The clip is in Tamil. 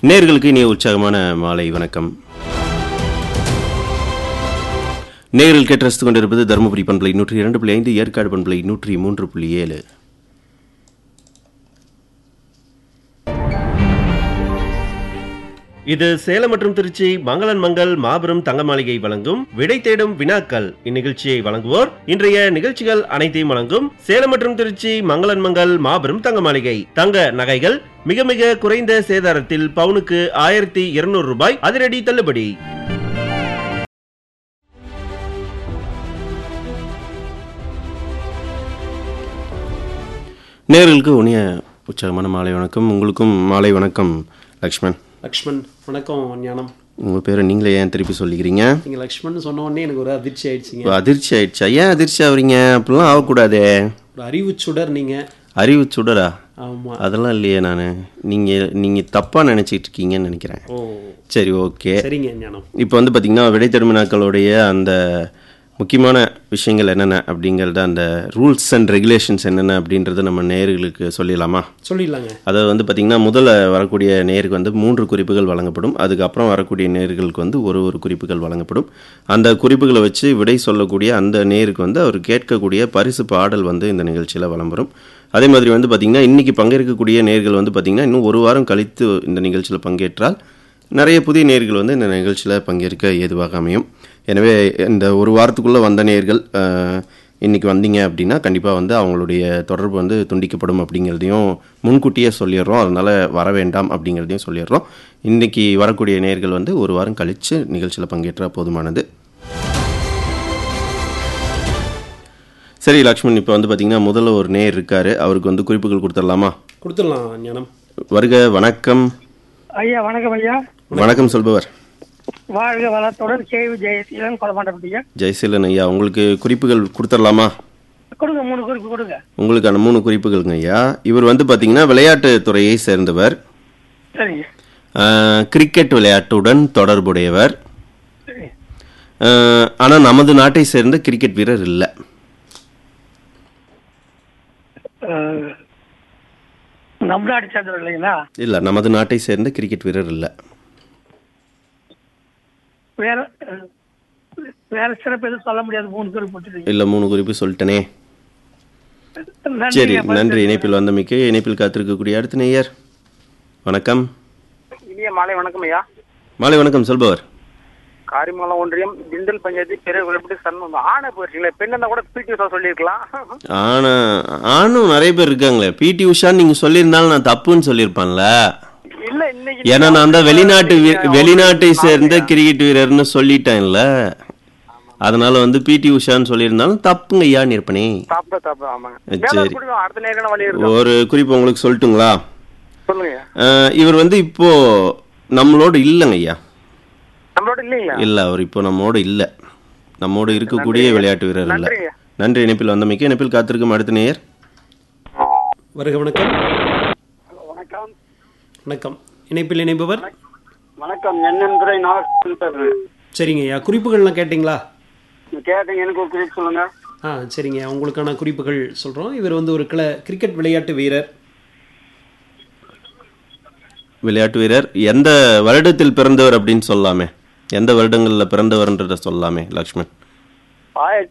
நேர்களுக்கு இனிய உற்சாகமான மாலை வணக்கம் நேர்கள் கேட்டு ரசித்துக் கொண்டிருப்பது தருமபுரி பண்பலை நூற்றி இரண்டு புள்ளி ஐந்து ஏற்காடு பண்பலை நூற்றி மூன்று புள்ளி ஏழு இது சேலம் மற்றும் திருச்சி மங்களன் மங்கள் மாபெரும் தங்க மாளிகை வழங்கும் விடை தேடும் வினாக்கள் இந்நிகழ்ச்சியை வழங்குவோர் இன்றைய நிகழ்ச்சிகள் அனைத்தையும் வழங்கும் சேலம் மற்றும் திருச்சி மங்களன் மங்கள் மாபெரும் தங்க மாளிகை தங்க நகைகள் மிக மிக குறைந்த சேதாரத்தில் பவுனுக்கு ஆயிரத்தி இருநூறு ரூபாய் அதிரடி தள்ளுபடி நேர்களுக்கு உனிய உற்சாகமான மாலை வணக்கம் உங்களுக்கும் மாலை வணக்கம் லக்ஷ்மண் லக்ஷ்மண் வணக்கம் ஞானம் உங்கள் பேரை நீங்களே ஏன் திருப்பி சொல்லிக்கிறீங்க நீங்க லக்ஷ்மண் சொன்ன உடனே எனக்கு ஒரு அதிர்ச்சி ஆயிடுச்சிங்க இப்போ அதிர்ச்சி ஆயிடுச்சா ஏன் அதிர்ச்சி ஆகுறீங்க அப்படிலாம் ஆகக்கூடாதே ஒரு அறிவு சுடர் நீங்க அறிவு சுடரா ஆமா அதெல்லாம் இல்லையே நான் நீங்கள் நீங்கள் தப்பாக நினச்சிட்டு இருக்கீங்கன்னு நினைக்கிறேன் ஓ சரி ஓகே சரிங்க ஞானம் இப்போ வந்து பார்த்திங்கன்னா விடை திருமணாக்களுடைய அந்த முக்கியமான விஷயங்கள் என்னென்ன அப்படிங்கிறத அந்த ரூல்ஸ் அண்ட் ரெகுலேஷன்ஸ் என்னென்ன அப்படின்றத நம்ம நேயர்களுக்கு சொல்லிடலாமா சொல்லிடலாங்க அதாவது வந்து பார்த்திங்கன்னா முதல்ல வரக்கூடிய நேருக்கு வந்து மூன்று குறிப்புகள் வழங்கப்படும் அதுக்கப்புறம் வரக்கூடிய நேர்களுக்கு வந்து ஒரு ஒரு குறிப்புகள் வழங்கப்படும் அந்த குறிப்புகளை வச்சு விடை சொல்லக்கூடிய அந்த நேருக்கு வந்து அவர் கேட்கக்கூடிய பரிசு பாடல் வந்து இந்த நிகழ்ச்சியில் வழங்கப்படும் அதே மாதிரி வந்து பார்த்திங்கன்னா இன்றைக்கி பங்கேற்கக்கூடிய நேர்கள் வந்து பார்த்திங்கன்னா இன்னும் ஒரு வாரம் கழித்து இந்த நிகழ்ச்சியில் பங்கேற்றால் நிறைய புதிய நேர்கள் வந்து இந்த நிகழ்ச்சியில் பங்கேற்க ஏதுவாக அமையும் எனவே இந்த ஒரு வாரத்துக்குள்ளே வந்த நேர்கள் இன்றைக்கி வந்தீங்க அப்படின்னா கண்டிப்பாக வந்து அவங்களுடைய தொடர்பு வந்து துண்டிக்கப்படும் அப்படிங்கிறதையும் முன்கூட்டியே சொல்லிடுறோம் அதனால் வர வேண்டாம் அப்படிங்கிறதையும் சொல்லிடுறோம் இன்றைக்கி வரக்கூடிய நேர்கள் வந்து ஒரு வாரம் கழித்து நிகழ்ச்சியில் பங்கேற்றால் போதுமானது சரி லக்ஷ்மண் இப்போ வந்து பார்த்தீங்கன்னா முதல்ல ஒரு நேர் இருக்காரு அவருக்கு வந்து குறிப்புகள் கொடுத்துடலாமா கொடுத்துடலாம் ஞானம் வருக வணக்கம் ஐயா வணக்கம் ஐயா வணக்கம் சொல்பவர் வாழ்க வளத்துடன் கேவி ஜெயசீலன் கொலமாட்டப்பட்டியா ஜெயசீலன் ஐயா உங்களுக்கு குறிப்புகள் கொடுத்துடலாமா கொடுங்க மூணு குறிப்பு கொடுங்க உங்களுக்கான மூணு குறிப்புகள்ங்க ஐயா இவர் வந்து பார்த்தீங்கன்னா விளையாட்டுத் துறையை சேர்ந்தவர் சரிங்க ஆஹ், கிரிக்கெட் விளையாட்டுடன் தொடர்புடையவர் சரி ஆனால் நமது நாட்டை சேர்ந்த கிரிக்கெட் வீரர் இல்லை அஹ், நம்ம நாடு சேர்ந்தவர் இல்லைங்களா இல்லை நமது நாட்டை சேர்ந்த கிரிக்கெட் வீரர் இல்லை வேற அஹ், வேற சிறப்பு எதுவும் சொல்ல முடியாது மூணு குறிப்பு போட்டுருக்கீங்க இல்லை மூணு குறிப்பு சொல்லிட்டனே நன்றி சரி ஐயா. நன்றி இணைப்பில் வந்தமைக்கு இணைப்பில் காத்திருக்கக்கூடிய அடுத்த நேயர் வணக்கம் இனிய மாலை வணக்கம் ஐயா மாலை வணக்கம் சொல்பவர் காரிமங்கலம் ஒன்றியம் திண்டல் பஞ்சாயத்து பெரிய விளையாட்டு சண்முகம் ஆணை போயிருக்கீங்களே பெண் இருந்தா கூட பிடி உஷா சொல்லியிருக்கலாம் ஆனா ஆணும் நிறைய பேர் இருக்காங்களே பிடி உஷான்னு நீங்கள் சொல்லியிருந்தாலும் நான் தப்புன்னு சொல்லியிருப்பான்ல இல்ல இன்னைக்கு ஏன்னா நான் தான் வெளிநாட்டு வீ- வெளிநாட்டை சேர்ந்த கிரிக்கெட் வீரர்னு சொல்லிட்டேன்ல அதனால வந்து பிடி உஷான்னு சொல்லியிருந்தாலும் தப்புங்க ஐயான்னு இருப்பனே தப்பு தப்பு ஆமாங்க சரி. வேலை கொடுங்க அடுத்த நேரம் வழி இருக்கும் ஒரு குறிப்பு உங்களுக்கு சொல்லட்டுங்களா சொல்லுங்க ஐயா. அஹ், இவர் வந்து இப்போ நம்மளோட இல்லைங்க ஐயா நம்மளோட இல்லைங்களா இல்ல அவர் இப்போ நம்மோட இல்ல நம்மோட இருக்கக்கூடிய விளையாட்டு வீரர் இல்ல நன்றி ஐயா. நன்றி இணைப்பில் வந்தமைக்கு இணைப்பில் காத்திருக்கும் அடுத்த நேயர் வருக வணக்கம் வணக்கம் வணக்கம் இணைப்பில் இணைப்பவர் வணக்கம் என்னன் துறை நாகேஸ்வரன் சரிங்க ஐயா குறிப்புகள்லாம் கேட்டிங்களா கேட்டீங்க எனக்கு ஒரு குறிப்பு சொல்லுங்க ஆ சரிங்க உங்களுக்கான குறிப்புகள் சொல்கிறோம் இவர் வந்து ஒரு கிள கிரிக்கெட் விளையாட்டு வீரர் விளையாட்டு வீரர் எந்த வருடத்தில் பிறந்தவர் அப்படின்னு சொல்லாமே எந்த வருடங்களில் பிறந்தவர்ன்றத சொல்லாமே லக்ஷ்மண் ஆயிரத்தி